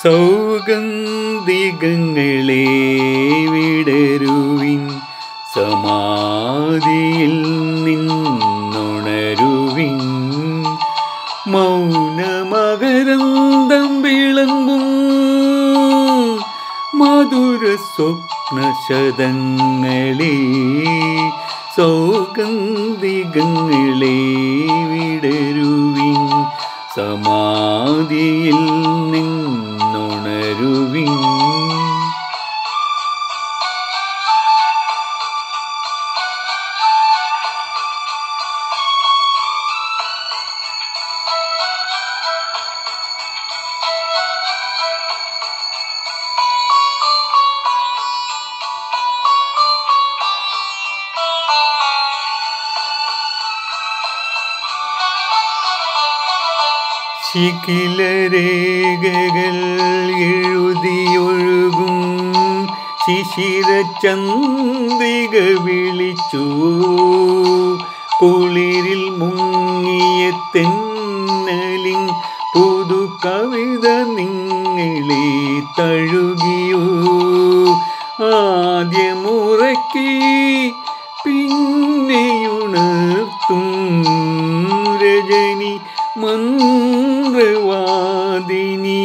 സൗഗന്ധികങ്ങളെ വിടരുവിൻ സമാധിയിൽ നിന്നുണരുവിൻ മൗനമകരന്തം വിളങ്ങും മധുര സ്വപ്നശതങ്ങളെ സൗഗന്ധികങ്ങളെ വിടരുവിൻ സമാധിയിൽ നിന്നുണരുവിൻ ശിഖിലരേഖകൾ എഴുതിയൊഴുകും ശിശിരചന്ദ്രിക വിളിച്ചു കുളിരിൽ മുങ്ങിയ തെന്നലിൻ പുതു കവിത നിങ്ങളെ തഴുകിയോ ആദ്യമുറക്കി പിന്നെയുണർത്തും രജനി മന്ത്രവാദിനി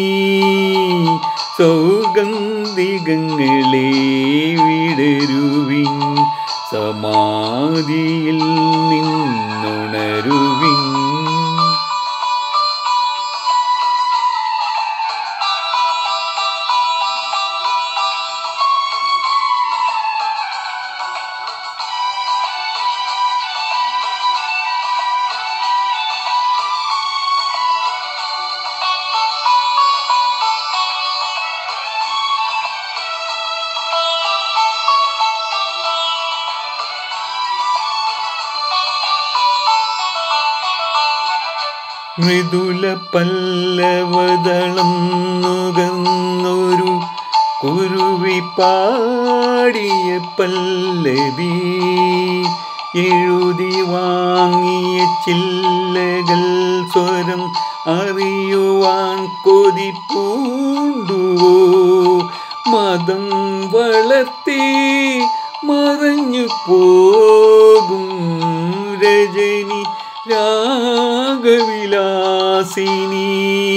സൗഗന്ധികങ്ങളെ വിടരുവിൻ സമാധിയിൽ നിന്നുണരുവിൻ മൃദുല പല്ലവതളം നുകർന്നൊരു കുരുവി പാടിയ പല്ലവി എഴുതി വാങ്ങിയ ചില്ലകൾ സ്വരം അറിയുവാൻ കൊതി പൂണ്ടുവോ മതം വളർത്തി മറഞ്ഞു പോകും രജനി രാഗവിലാസിനി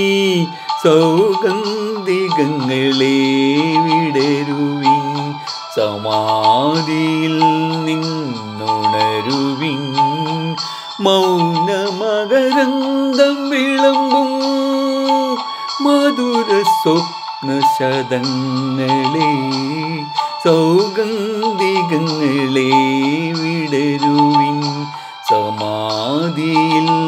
സൗഗന്ധികങ്ങളെ വിടരുവിൻ സമാധിയിൽ നിന്നുണരുവിൻ മൗനമകരന്തം വിളമ്പും മധുര സ്വപ്നശതങ്ങളെ സൗഗന്ധികങ്ങളെ വിടരുവിൻ സമാധിയിൽ